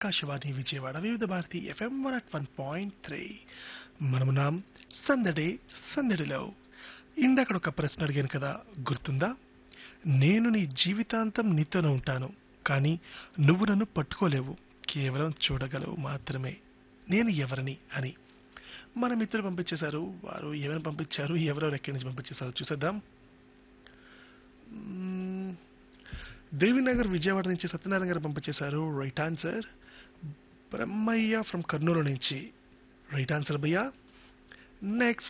Akashvani Vijayawada Vividh Bharati FM one at one point three మనమున్నాం సందడే సందడిలో ఇందాక ఒక ప్రశ్న అడిగాను కదా గుర్తుందా నేను నీ జీవితాంతం నీతోనే ఉంటాను కానీ నువ్వు నన్ను పట్టుకోలేవు కేవలం చూడగలవు మాత్రమే నేను ఎవరిని అని మన మిత్రులు పంపించేశారు వారు ఏమైనా పంపించారు ఎవరెవరు ఎక్కడి నుంచి పంపించేశారు చూసేద్దాం మ్మ్. దేవినగర్ విజయవాడ నుంచి సత్యనారాయణ గారు పంపించేశారు right answer Brahmaiah from Kurnool నుంచి రైట్ ఆన్సర్ భయ్యా నెక్స్ట్